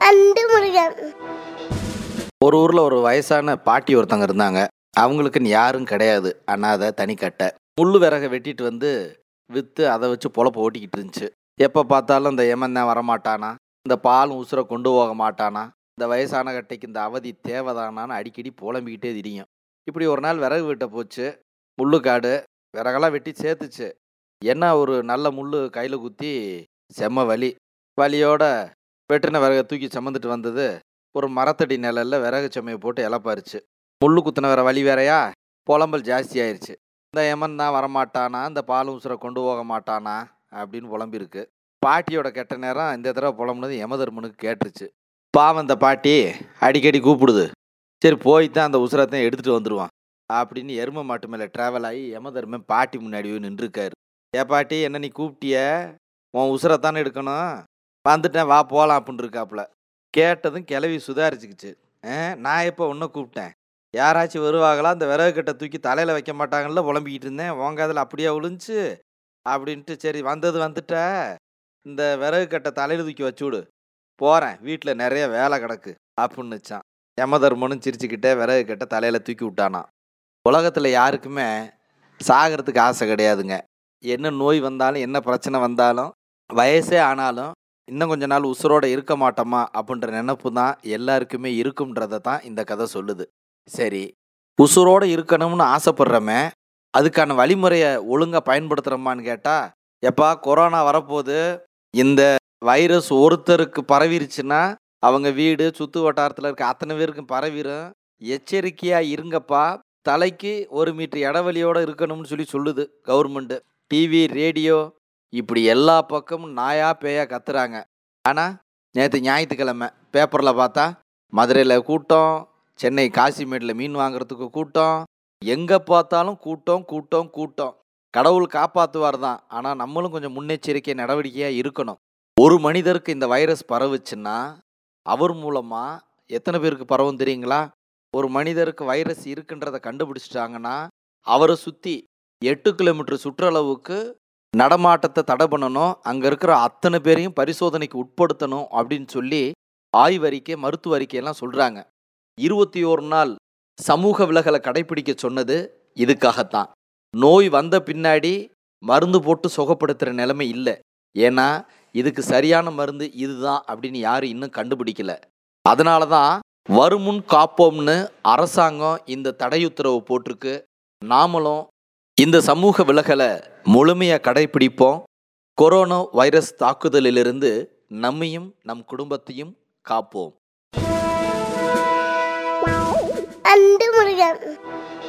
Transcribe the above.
and Murugan ஒரு ஊரில் ஒரு வயசான பாட்டி ஒருத்தங்க இருந்தாங்க அவங்களுக்குன்னு யாரும் கிடையாது அனாதை தனிக்கட்டை முள்ளு விறகை வெட்டிட்டு வந்து விற்று அதை வச்சு பொழப்ப ஓட்டிக்கிட்டு இருந்துச்சு எப்போ பார்த்தாலும் இந்த எமன் வரமாட்டானா இந்த பால் உசுரை கொண்டு போக மாட்டானா இந்த வயசான கட்டைக்கு இந்த அவதி தேவைதானான்னு அடிக்கடி புலம்பிக்கிட்டே திரியும் இப்படி ஒரு நாள் விறகு வெட்ட போச்சு முள்ளுக்காடு விறகெல்லாம் வெட்டி சேர்த்துச்சு என்ன ஒரு நல்ல முள் கையில் குத்தி செம்ம வலி வலியோட வெட்டின விறகை தூக்கி சுமந்துட்டு வந்தது ஒரு மரத்தடி நிழல்ல விறகு சமையை போட்டு இலப்பாருச்சு முள்ளு குத்தின வேற வழி வேறையா புலம்பல் ஜாஸ்தி ஆயிருச்சு இந்த எமன் தான் வரமாட்டானா இந்த பால் உசுரை கொண்டு போக மாட்டானா அப்படின்னு புலம்பிருக்கு பாட்டியோட கெட்ட நேரம் இந்த தடவை புலம்புனது யமதர்மனுக்கு கேட்டுருச்சு பாவம் இந்த பாட்டி அடிக்கடி கூப்பிடுது சரி போய் தான் அந்த உசுரத்தையும் எடுத்துட்டு வந்துடுவான் அப்படின்னு எரும மாட்டு மேலே ட்ராவல் ஆகி யமதர்மன் பாட்டி முன்னாடி போய் நின்றுருக்காரு ஏ பாட்டி என்ன நீ கூப்பிட்டிய உன் உசுரத்தானே எடுக்கணும் வந்துட்டேன் வா போகலாம் அப்படின்னு இருக்காப்புல கேட்டதும் கிளவி சுதாரிச்சுக்கிச்சு "ஆ, நான் இப்போ உன்னை கூப்பிட்டேன் யாராச்சும் வருவாங்களா அந்த விறகு கட்டை தூக்கி தலையில் வைக்க மாட்டாங்கல்ல புலம்பிக்கிட்டு இருந்தேன் உங்க அதில் அப்படியே விழுந்துச்சு அப்படின்ட்டு சரி வந்தது வந்துட்ட இந்த விறகு கட்டை தலையில் தூக்கி வச்சு விடு போகிறேன் வீட்டில் நிறைய வேலை கிடக்கு அப்படின்னுச்சான் யமதர்மனும் சிரிச்சுக்கிட்டே விறகு கட்டை தலையில் தூக்கி விட்டானாம் உலகத்தில் யாருக்குமே சாகிறதுக்கு ஆசை கிடையாதுங்க என்ன நோய் வந்தாலும் என்ன பிரச்சனை வந்தாலும் வயசே ஆனாலும் இன்னும் கொஞ்ச நாள் உசுரோட இருக்க மாட்டோமா அப்படின்ற நினப்பு தான் எல்லாருக்குமே இருக்கும்ன்றதை தான் இந்த கதை சொல்லுது சரி உசுரோட இருக்கணும்னு ஆசைப்படுறோமே அதுக்கான வழிமுறையை ஒழுங்காக பயன்படுத்துகிறோமான்னு கேட்டால் எப்பா கொரோனா வரப்போகுது இந்த வைரஸ் ஒருத்தருக்கு பரவிருச்சுன்னா அவங்க வீடு சுற்று வட்டாரத்தில் இருக்க அத்தனை பேருக்கும் பரவிடும் எச்சரிக்கையாக இருங்கப்பா தலைக்கு ஒரு மீட்டர் இடைவெளியோடு இருக்கணும்னு சொல்லி சொல்லுது கவர்மெண்ட்டு டிவி ரேடியோ இப்படி எல்லா பக்கமும் நாயா பேயா கத்துறாங்க ஆனால் நேற்று ஞாயிற்றுக்கிழமை பேப்பரில் பார்த்தா மதுரையில் கூட்டம் சென்னை காசிமேட்டில் மீன் வாங்குறதுக்கு கூட்டம் எங்கே பார்த்தாலும் கூட்டம் கூட்டம் கூட்டம் கடவுள் காப்பாற்றுவார் தான் ஆனால் நம்மளும் கொஞ்சம் முன்னெச்சரிக்கை நடவடிக்கையாக இருக்கணும் ஒரு மனிதருக்கு இந்த வைரஸ் பரவுச்சுன்னா அவர் மூலமாக எத்தனை பேருக்கு பரவும் தெரியுங்களா ஒரு மனிதருக்கு வைரஸ் இருக்குன்றதை கண்டுபிடிச்சிட்டாங்கன்னா அவரை சுற்றி எட்டு கிலோமீட்டர் சுற்றளவுக்கு நடமாட்டத்தை தடை பண்ணணும் அங்கே இருக்கிற அத்தனை பேரையும் பரிசோதனைக்கு உட்படுத்தணும் அப்படின்னு சொல்லி ஆய்வறிக்கை மருத்துவ அறிக்கையெல்லாம் சொல்கிறாங்க இருபத்தி ஓரு நாள் சமூக விலகலை கடைபிடிக்க சொன்னது இதுக்காகத்தான் நோய் வந்த பின்னாடி மருந்து போட்டு சுகப்படுத்துகிற நிலைமை இல்லை ஏன்னா இதுக்கு சரியான மருந்து இதுதான் அப்படின்னு யாரும் இன்னும் கண்டுபிடிக்கல அதனால தான் வருமுன் காப்போம்னு அரசாங்கம் இந்த தடையுத்தரவு போட்டிருக்கு நாமளும் இந்த சமூக விலகலை முழுமையாக கடைபிடிப்போம் கொரோனா வைரஸ் தாக்குதலிலிருந்து நம்மையும் நம் குடும்பத்தையும் காப்போம் அண்டு முருகன்